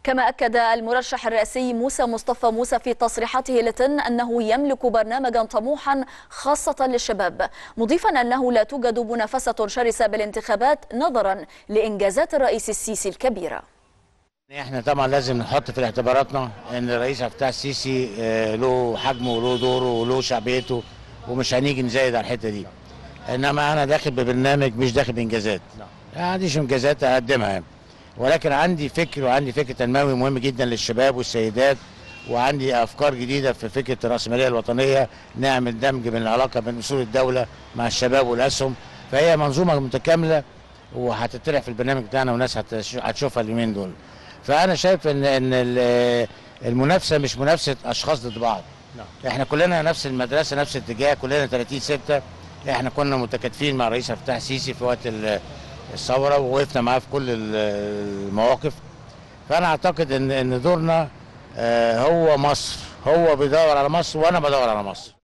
كما أكد المرشح الرئاسي موسى مصطفى موسى في تصريحاته لتن أنه يملك برنامجا طموحا خاصة للشباب مضيفا أنه لا توجد منافسة شرسة بالانتخابات نظرا لإنجازات الرئيس السيسي الكبيرة احنا طبعا لازم نحط في اعتباراتنا ان الرئيس عبد الفتاح السيسي آه، له حجمه وله دوره وله شعبيته ومش هنيجي نزايد على الحته دي انما انا داخل ببرنامج مش داخل بانجازات ما عنديش انجازات اقدمها يعني. ولكن عندي فكر وعندي فكر تنموي مهم جدا للشباب والسيدات وعندي افكار جديده في فكره الراسماليه الوطنيه نعمل دمج بين العلاقه بين اصول الدوله مع الشباب والاسهم فهي منظومه متكامله وهتطرح في البرنامج بتاعنا والناس هتش- هتشوفها اليومين دول فانا شايف ان ان ال- المنافسه مش منافسه اشخاص ضد بعض احنا كلنا نفس المدرسه نفس الاتجاه كلنا 30 6 احنا كنا متكاتفين مع الرئيس عبد الفتاح السيسي في وقت ال- الثوره ووقفنا معاه في كل ال- المواقف فانا اعتقد ان ان دورنا آه، هو مصر هو بيدور على مصر وانا بدور على مصر